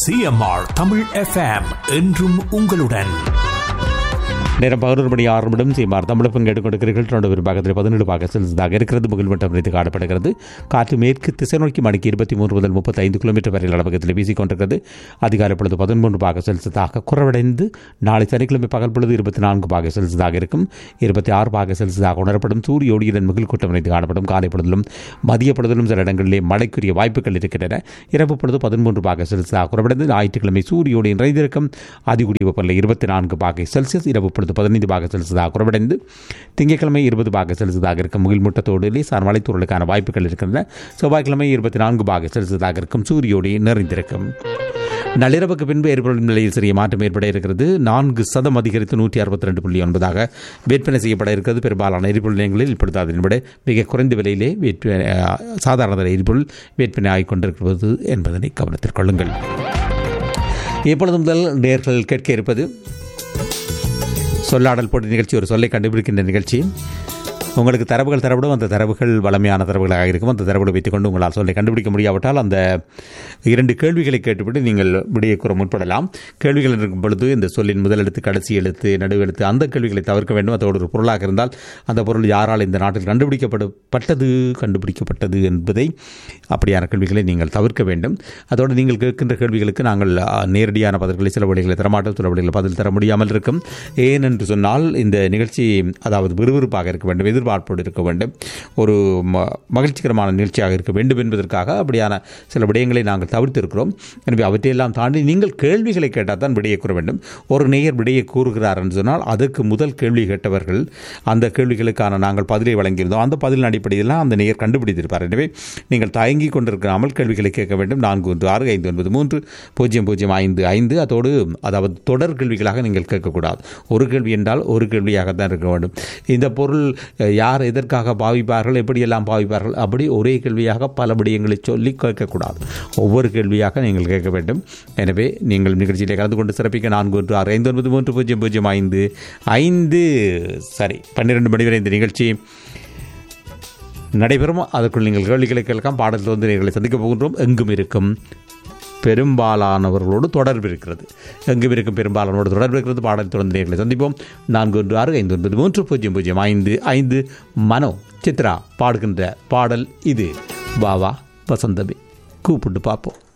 CMR Tamil FM என்றும் உங்களுடன் நேரம் பதினொரு மணி ஆறு நிமிடம் சீமார் தமிழகம் கேட்டுக்கொண்டிருக்கிறீர்கள் தொடர்ந்து ஒரு பாகத்தில் பதினேழு பாக செல்சியஸாக இருக்கிறது முகில் மட்டம் குறித்து காணப்படுகிறது காற்று மேற்கு திசை நோக்கி மணிக்கு இருபத்தி மூன்று முதல் முப்பத்தி ஐந்து கிலோமீட்டர் வரையில் அளவகத்தில் வீசிக்கொண்டிருக்கிறது அதிகாலை பொழுது பதிமூன்று பாக செல்சியஸாக குறைவடைந்து நாளை சனிக்கிழமை பகல் பொழுது இருபத்தி நான்கு பாக செல்சியஸாக இருக்கும் இருபத்தி ஆறு பாக செல்சியஸாக உணரப்படும் சூரிய ஒளியுடன் முகில் கூட்டம் இணைந்து காணப்படும் காலை பொழுதிலும் மதிய பொழுதிலும் சில இடங்களிலே மழைக்குரிய வாய்ப்புகள் இருக்கின்றன இரவு பொழுது பதிமூன்று பாக செல்சியஸாக குறைவடைந்து ஞாயிற்றுக்கிழமை சூரிய ஒளி நிறைந்திருக்கும் அதிகூடிய வெப்பநிலை இருபத்தி நான்கு பாகை செல்சியஸ் இரவு பொழுது பதினைந்து பாக செல்சியஸாக குறைவடைந்து திங்கட்கிழமை இருபது பாக செல்சியஸாக இருக்கும் முகில் மூட்டத்தோடு லேசான மலைத்தூரலுக்கான வாய்ப்புகள் இருக்கின்றன செவ்வாய்க்கிழமை இருபத்தி நான்கு பாக செல்சியஸாக இருக்கும் சூரிய ஒளி நிறைந்திருக்கும் நள்ளிரவுக்கு பின்பு எரிபொருள் நிலையில் சிறிய மாற்றம் ஏற்பட இருக்கிறது நான்கு சதம் அதிகரித்து நூற்றி அறுபத்தி ரெண்டு புள்ளி ஒன்பதாக விற்பனை செய்யப்பட இருக்கிறது பெரும்பாலான எரிபொருள் நிலையங்களில் இப்பொழுது அதனை விட மிக குறைந்த விலையிலே விற்பனை சாதாரண தர எரிபொருள் விற்பனை ஆகிக் கொண்டிருக்கிறது என்பதனை கவனத்தில் கொள்ளுங்கள் இப்பொழுது முதல் நேர்கள் கேட்க இருப்பது சொல்லாடல் போட்டி நிகழ்ச்சி ஒரு சொல்லை கண்டுபிடிக்கின்ற நிகழ்ச்சி உங்களுக்கு தரவுகள் தரப்படும் அந்த தரவுகள் வளமையான தரவுகளாக இருக்கும் அந்த தரவுகளை வைத்துக்கொண்டு உங்களால் சொல்லை கண்டுபிடிக்க முடியாவிட்டால் அந்த இரண்டு கேள்விகளை கேட்டுவிட்டு நீங்கள் விடையை கூற முற்படலாம் கேள்விகள் இருக்கும் பொழுது இந்த சொல்லின் முதல் எழுத்து கடைசி எழுத்து நடுவு எழுத்து அந்த கேள்விகளை தவிர்க்க வேண்டும் அதோடு ஒரு பொருளாக இருந்தால் அந்த பொருள் யாரால் இந்த நாட்டில் கண்டுபிடிக்கப்படப்பட்டது கண்டுபிடிக்கப்பட்டது என்பதை அப்படியான கேள்விகளை நீங்கள் தவிர்க்க வேண்டும் அதோடு நீங்கள் கேட்கின்ற கேள்விகளுக்கு நாங்கள் நேரடியான பதில்களை சில வழிகளை தரமாட்டோம் சில வழிகளை பதில் தர முடியாமல் இருக்கும் ஏனென்று சொன்னால் இந்த நிகழ்ச்சி அதாவது விறுவிறுப்பாக இருக்க வேண்டும் எதிர்பார்ப்போடு இருக்க வேண்டும் ஒரு ம மகிழ்ச்சிகரமான நிகழ்ச்சியாக இருக்க வேண்டும் என்பதற்காக அப்படியான சில விடயங்களை நாங்கள் தவிர்த்திருக்கிறோம் எனவே அவற்றையெல்லாம் தாண்டி நீங்கள் கேள்விகளை கேட்டால் தான் விடையை கூற வேண்டும் ஒரு நேயர் விடையை கூறுகிறார் என்று சொன்னால் அதற்கு முதல் கேள்வி கேட்டவர்கள் அந்த கேள்விகளுக்கான நாங்கள் பதிலை வழங்கியிருந்தோம் அந்த பதிலின் அடிப்படையில் அந்த நேயர் கண்டுபிடித்திருப்பார் எனவே நீங்கள் தயங்கி கொண்டிருக்காமல் கேள்விகளை கேட்க வேண்டும் நான்கு ஒன்று ஆறு ஐந்து ஒன்பது மூன்று பூஜ்ஜியம் பூஜ்ஜியம் ஐந்து ஐந்து அதோடு அதாவது தொடர் கேள்விகளாக நீங்கள் கேட்கக்கூடாது ஒரு கேள்வி என்றால் ஒரு கேள்வியாக தான் இருக்க வேண்டும் இந்த பொருள் யார் எதற்காக பாவிப்பார்கள் எப்படியெல்லாம் பாவிப்பார்கள் அப்படி ஒரே கேள்வியாக பல விடயங்களை சொல்லி கேட்கக்கூடாது ஒவ்வொரு கேள்வியாக நீங்கள் கேட்க வேண்டும் எனவே நீங்கள் நிகழ்ச்சியிலே கலந்து கொண்டு சிறப்பிக்க நான்கு ஒன்று ஆறு ஐந்து ஒன்பது மூன்று பூஜ்ஜியம் பூஜ்ஜியம் ஐந்து ஐந்து சரி பன்னிரெண்டு மணி வரை இந்த நிகழ்ச்சி நடைபெறும் அதற்குள் நீங்கள் கேள்விகளை கேட்கலாம் பாடத்தில் வந்து நீங்களை சந்திக்க போகின்றோம் எங்கும் இருக்கும் பெரும்பாலானவர்களோடு தொடர்பு இருக்கிறது எங்கும் இருக்கும் பெரும்பாலானோடு தொடர்பு இருக்கிறது பாடல் தொடர்ந்து நேர்களை சந்திப்போம் நான்கு ஒன்று ஆறு ஐந்து ஒன்பது மூன்று பூஜ்ஜியம் பூஜ்ஜியம் ஐந்து ஐந்து மனோ சித்ரா பாடுகின்ற பாடல் இது பாவா வசந்தமே கூப்பிட்டு பார்ப்போம்